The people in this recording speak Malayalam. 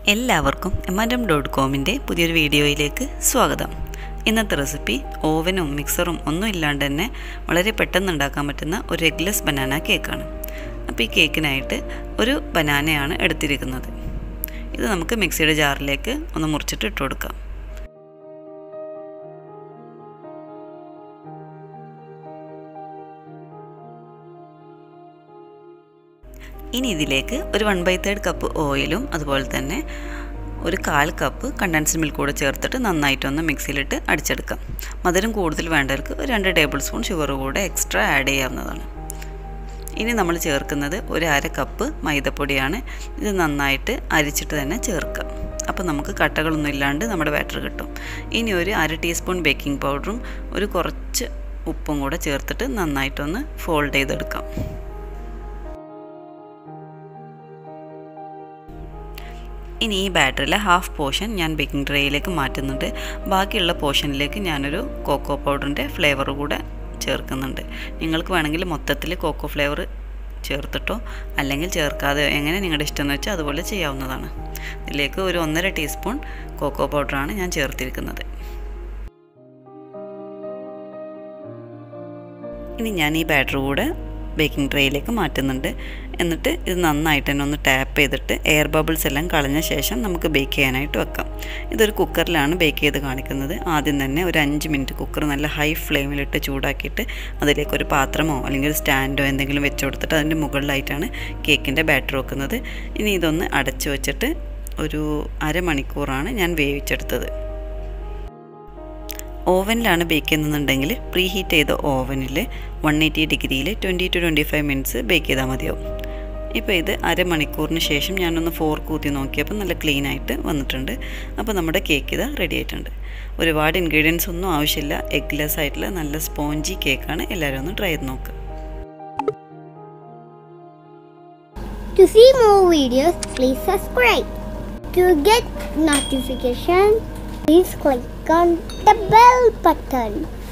എല്ലാവർക്കും എമാൻഡം ഡോട്ട് കോമിൻ്റെ പുതിയൊരു വീഡിയോയിലേക്ക് സ്വാഗതം ഇന്നത്തെ റെസിപ്പി ഓവനും മിക്സറും ഒന്നും ഇല്ലാണ്ട് തന്നെ വളരെ പെട്ടെന്ന് ഉണ്ടാക്കാൻ പറ്റുന്ന ഒരു എഗ്ലെസ് ബനാന കേക്കാണ് അപ്പോൾ ഈ കേക്കിനായിട്ട് ഒരു ബനാനയാണ് എടുത്തിരിക്കുന്നത് ഇത് നമുക്ക് മിക്സിയുടെ ജാറിലേക്ക് ഒന്ന് മുറിച്ചിട്ട് ഇട്ട് കൊടുക്കാം ഇനി ഇതിലേക്ക് ഒരു വൺ ബൈ തേർഡ് കപ്പ് ഓയിലും അതുപോലെ തന്നെ ഒരു കാൽ കപ്പ് കണ്ടൻസ്ഡ് മിൽക്ക് കൂടെ ചേർത്തിട്ട് നന്നായിട്ടൊന്ന് മിക്സിയിലിട്ട് അടിച്ചെടുക്കാം മധുരം കൂടുതൽ വേണ്ടവർക്ക് ഒരു രണ്ട് ടേബിൾ സ്പൂൺ ഷുഗർ കൂടെ എക്സ്ട്രാ ആഡ് ചെയ്യാവുന്നതാണ് ഇനി നമ്മൾ ചേർക്കുന്നത് ഒരു അര കപ്പ് മൈദപ്പൊടിയാണ് ഇത് നന്നായിട്ട് അരിച്ചിട്ട് തന്നെ ചേർക്കാം അപ്പോൾ നമുക്ക് കട്ടകളൊന്നും ഇല്ലാണ്ട് നമ്മുടെ ബാറ്റർ കിട്ടും ഇനി ഒരു അര ടീസ്പൂൺ ബേക്കിംഗ് പൗഡറും ഒരു കുറച്ച് ഉപ്പും കൂടെ ചേർത്തിട്ട് നന്നായിട്ടൊന്ന് ഫോൾഡ് ചെയ്തെടുക്കാം ഇനി ഈ ബാറ്ററിലെ ഹാഫ് പോർഷൻ ഞാൻ ബേക്കിംഗ് ട്രേയിലേക്ക് മാറ്റുന്നുണ്ട് ബാക്കിയുള്ള പോർഷനിലേക്ക് ഞാനൊരു കോക്കോ പൗഡറിൻ്റെ ഫ്ലേവർ കൂടെ ചേർക്കുന്നുണ്ട് നിങ്ങൾക്ക് വേണമെങ്കിൽ മൊത്തത്തിൽ കോക്കോ ഫ്ലേവർ ചേർത്തിട്ടോ അല്ലെങ്കിൽ ചേർക്കാതെ എങ്ങനെ നിങ്ങളുടെ ഇഷ്ടം എന്ന് വെച്ചാൽ അതുപോലെ ചെയ്യാവുന്നതാണ് ഇതിലേക്ക് ഒരു ഒന്നര ടീസ്പൂൺ കോക്കോ പൗഡറാണ് ഞാൻ ചേർത്തിരിക്കുന്നത് ഇനി ഞാൻ ഈ ബാറ്റർ കൂടെ ബേക്കിംഗ് ട്രേയിലേക്ക് മാറ്റുന്നുണ്ട് എന്നിട്ട് ഇത് നന്നായിട്ട് തന്നെ ഒന്ന് ടാപ്പ് ചെയ്തിട്ട് എയർ ബബിൾസ് എല്ലാം കളഞ്ഞ ശേഷം നമുക്ക് ബേക്ക് ചെയ്യാനായിട്ട് വെക്കാം ഇതൊരു കുക്കറിലാണ് ബേക്ക് ചെയ്ത് കാണിക്കുന്നത് ആദ്യം തന്നെ ഒരു അഞ്ച് മിനിറ്റ് കുക്കർ നല്ല ഹൈ ഫ്ലെയിമിലിട്ട് ചൂടാക്കിയിട്ട് അതിലേക്ക് ഒരു പാത്രമോ അല്ലെങ്കിൽ ഒരു സ്റ്റാൻഡോ എന്തെങ്കിലും വെച്ച് കൊടുത്തിട്ട് അതിൻ്റെ മുകളിലായിട്ടാണ് കേക്കിൻ്റെ ബാറ്റർ വെക്കുന്നത് ഇനി ഇതൊന്ന് അടച്ചു വെച്ചിട്ട് ഒരു അരമണിക്കൂറാണ് ഞാൻ വേവിച്ചെടുത്തത് ഓവനിലാണ് ബേക്ക് ചെയ്യുന്നുണ്ടെങ്കിൽ പ്രീ ഹീറ്റ് ചെയ്ത ഓവനിൽ വൺ എയ്റ്റി ഡിഗ്രിയിൽ twenty two twenty five minutes bake ചെയ്താൽ മതിയാവും ഇപ്പോൾ ഇത് അരമണിക്കൂറിന് ശേഷം ഞാനൊന്ന് ഫോർ കൂത്തി നോക്കിയപ്പോൾ നല്ല ക്ലീൻ ആയിട്ട് വന്നിട്ടുണ്ട് അപ്പോൾ നമ്മുടെ കേക്ക് ഇത് റെഡി ആയിട്ടുണ്ട് ഒരുപാട് ഇൻഗ്രീഡിയൻസ് ഒന്നും ആവശ്യമില്ല എഗ്ലെസ് ആയിട്ടുള്ള നല്ല സ്പോഞ്ചി കേക്കാണ് എല്ലാവരും ഒന്ന് ട്രൈ ചെയ്ത് നോക്കുക To see more videos, please subscribe. To get notification, please click on the bell button.